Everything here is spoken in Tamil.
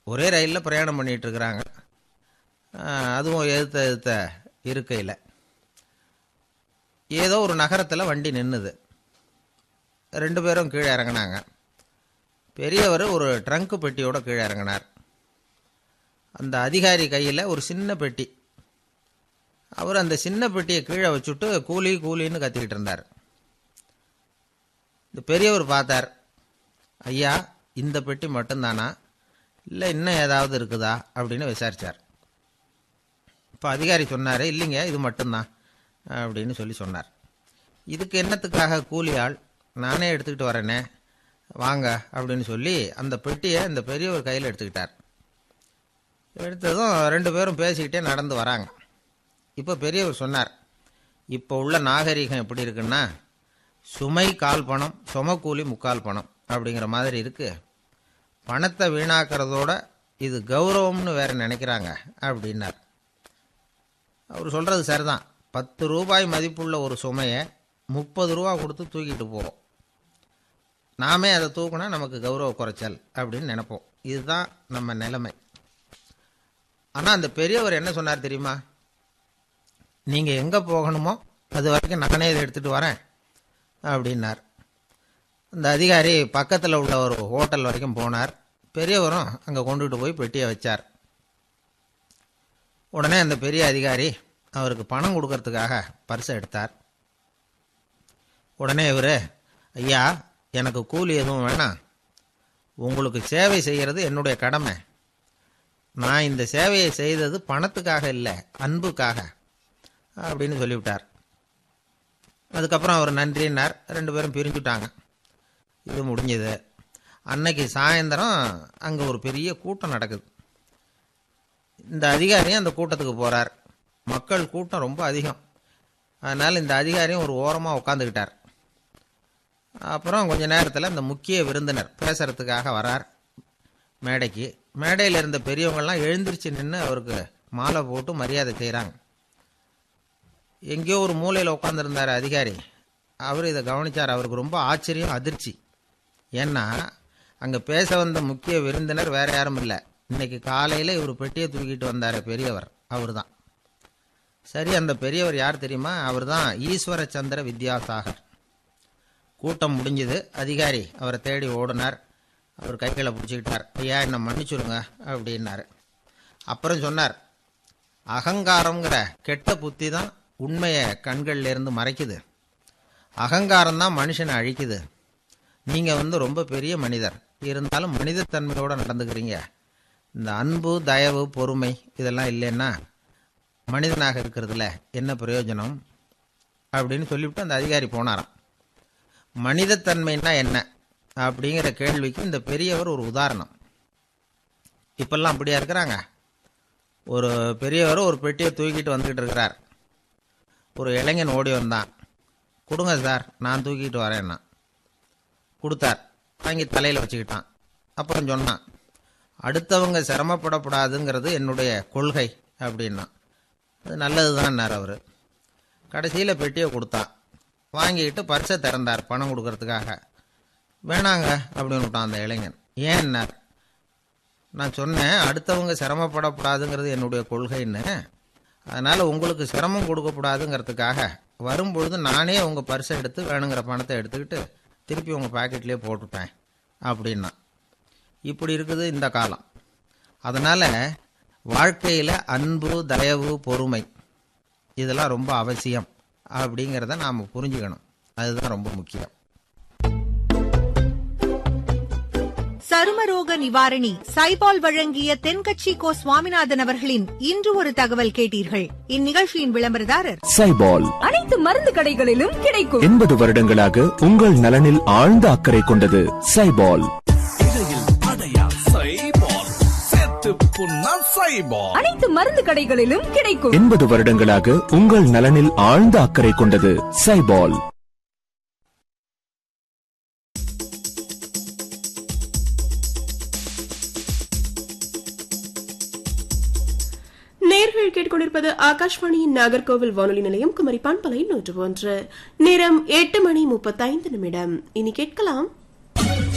ஒரே ரயிலில் பிரயாணம் பண்ணிகிட்டு இருக்கிறாங்க அதுவும் எதிர்த்த எதிர்த்த இருக்கையில் ஏதோ ஒரு நகரத்தில் வண்டி நின்றுது ரெண்டு பேரும் கீழே இறங்கினாங்க பெரியவர் ஒரு ட்ரங்க்கு பெட்டியோட கீழே இறங்கினார் அந்த அதிகாரி கையில் ஒரு சின்ன பெட்டி அவர் அந்த சின்ன பெட்டியை கீழே வச்சுட்டு கூலி கூலின்னு கத்திக்கிட்டு இருந்தார் இந்த பெரியவர் பார்த்தார் ஐயா இந்த பெட்டி மட்டும்தானா இல்லை இன்னும் ஏதாவது இருக்குதா அப்படின்னு விசாரித்தார் இப்போ அதிகாரி சொன்னார் இல்லைங்க இது மட்டும்தான் அப்படின்னு சொல்லி சொன்னார் இதுக்கு என்னத்துக்காக கூலி ஆள் நானே எடுத்துக்கிட்டு வரேனே வாங்க அப்படின்னு சொல்லி அந்த பெட்டியை இந்த பெரியவர் கையில் எடுத்துக்கிட்டார் எடுத்ததும் ரெண்டு பேரும் பேசிக்கிட்டே நடந்து வராங்க இப்போ பெரியவர் சொன்னார் இப்போ உள்ள நாகரிகம் எப்படி இருக்குன்னா சுமை கால் பணம் சுமக்கூலி முக்கால் பணம் அப்படிங்கிற மாதிரி இருக்கு பணத்தை வீணாக்கிறதோட இது கௌரவம்னு வேற நினைக்கிறாங்க அப்படின்னார் அவர் சொல்கிறது சரிதான் பத்து ரூபாய் மதிப்புள்ள ஒரு சுமையை முப்பது ரூபா கொடுத்து தூக்கிட்டு போகிறோம் நாமே அதை தூக்குனா நமக்கு கௌரவ குறைச்சல் அப்படின்னு நினைப்போம் இதுதான் நம்ம நிலைமை ஆனால் அந்த பெரியவர் என்ன சொன்னார் தெரியுமா நீங்கள் எங்கே போகணுமோ அது வரைக்கும் நானே இதை எடுத்துகிட்டு வரேன் அப்படின்னார் அந்த அதிகாரி பக்கத்தில் உள்ள ஒரு ஹோட்டல் வரைக்கும் போனார் பெரியவரும் அங்கே கொண்டுகிட்டு போய் பெட்டியை வச்சார் உடனே அந்த பெரிய அதிகாரி அவருக்கு பணம் கொடுக்கறதுக்காக பரிசை எடுத்தார் உடனே இவர் ஐயா எனக்கு கூலி எதுவும் வேணாம் உங்களுக்கு சேவை செய்கிறது என்னுடைய கடமை நான் இந்த சேவையை செய்தது பணத்துக்காக இல்லை அன்புக்காக அப்படின்னு சொல்லிவிட்டார் அதுக்கப்புறம் அவர் நன்றின்னார் ரெண்டு பேரும் பிரிஞ்சுட்டாங்க இது முடிஞ்சது அன்னைக்கு சாயந்தரம் அங்கே ஒரு பெரிய கூட்டம் நடக்குது இந்த அதிகாரியும் அந்த கூட்டத்துக்கு போகிறார் மக்கள் கூட்டம் ரொம்ப அதிகம் அதனால் இந்த அதிகாரியும் ஒரு ஓரமாக உட்காந்துக்கிட்டார் அப்புறம் கொஞ்ச நேரத்தில் இந்த முக்கிய விருந்தினர் பேசுறதுக்காக வரார் மேடைக்கு மேடையில் இருந்த பெரியவங்கள்லாம் எழுந்திருச்சு நின்று அவருக்கு மாலை போட்டு மரியாதை செய்கிறாங்க எங்கேயோ ஒரு மூலையில் உட்காந்துருந்தார் அதிகாரி அவர் இதை கவனித்தார் அவருக்கு ரொம்ப ஆச்சரியம் அதிர்ச்சி ஏன்னா அங்கே பேச வந்த முக்கிய விருந்தினர் வேற யாரும் இல்லை இன்னைக்கு காலையில் இவர் பெட்டியை தூக்கிட்டு வந்தார் பெரியவர் அவர் தான் சரி அந்த பெரியவர் யார் தெரியுமா அவர் தான் ஈஸ்வர சந்திர வித்யாசாகர் கூட்டம் முடிஞ்சது அதிகாரி அவரை தேடி ஓடினார் அவர் கைகளை பிடிச்சிக்கிட்டார் ஐயா என்னை மன்னிச்சுடுங்க அப்படின்னாரு அப்புறம் சொன்னார் அகங்காரங்கிற கெட்ட புத்தி தான் உண்மையை கண்கள்ல இருந்து மறைக்குது அகங்காரம் தான் மனுஷனை அழிக்குது நீங்கள் வந்து ரொம்ப பெரிய மனிதர் இருந்தாலும் மனிதத்தன்மையோடு நடந்துக்கிறீங்க இந்த அன்பு தயவு பொறுமை இதெல்லாம் இல்லைன்னா மனிதனாக இருக்கிறதுல என்ன பிரயோஜனம் அப்படின்னு சொல்லிவிட்டு அந்த அதிகாரி போனாராம் மனிதத்தன்மைன்னா என்ன அப்படிங்கிற கேள்விக்கு இந்த பெரியவர் ஒரு உதாரணம் இப்பெல்லாம் அப்படியா இருக்கிறாங்க ஒரு பெரியவர் ஒரு பெட்டியை தூக்கிட்டு வந்துக்கிட்டு இருக்கிறார் ஒரு இளைஞன் ஓடி வந்தான் கொடுங்க சார் நான் தூக்கிட்டு வரேன்னா கொடுத்தார் வாங்கி தலையில் வச்சுக்கிட்டான் அப்புறம் சொன்னான் அடுத்தவங்க சிரமப்படக்கூடாதுங்கிறது என்னுடைய கொள்கை அப்படின்னா அது நல்லது தான்னார் அவர் கடைசியில் பெட்டியை கொடுத்தான் வாங்கிக்கிட்டு பரிசை திறந்தார் பணம் கொடுக்கறதுக்காக வேணாங்க அப்படின்னு விட்டான் அந்த இளைஞன் ஏன்னார் நான் சொன்னேன் அடுத்தவங்க சிரமப்படக்கூடாதுங்கிறது என்னுடைய கொள்கைன்னு அதனால் உங்களுக்கு சிரமம் கொடுக்கக்கூடாதுங்கிறதுக்காக வரும்பொழுது நானே உங்கள் பரிசை எடுத்து வேணுங்கிற பணத்தை எடுத்துக்கிட்டு திருப்பி உங்கள் பாக்கெட்லேயே போட்டுப்பேன் அப்படின்னா இப்படி இருக்குது இந்த காலம் அதனால் வாழ்க்கையில் அன்பு தயவு பொறுமை இதெல்லாம் ரொம்ப அவசியம் அப்படிங்கிறத நாம் புரிஞ்சுக்கணும் அதுதான் ரொம்ப முக்கியம் சருமரோக நிவாரணி சைபால் வழங்கிய தென்கட்சி கோ சுவாமிநாதன் அவர்களின் இன்று ஒரு தகவல் கேட்டீர்கள் இந்நிகழ்ச்சியின் விளம்பரதாரர் சைபால் அனைத்து மருந்து கடைகளிலும் கிடைக்கும் எண்பது வருடங்களாக உங்கள் நலனில் ஆழ்ந்த அக்கறை கொண்டது சைபால் அனைத்து மருந்து கடைகளிலும் கிடைக்கும் எண்பது வருடங்களாக உங்கள் நலனில் ஆழ்ந்த அக்கறை கொண்டது சைபால் நேர்கள் கேட்டுக்கொண்டிருப்பது ஆகாஷ்வாணியின் நாகர்கோவில் வானொலி நிலையம் குமரி பண்பலை நூற்று ஒன்று நேரம் எட்டு மணி முப்பத்தைந்து நிமிடம் இனி கேட்கலாம்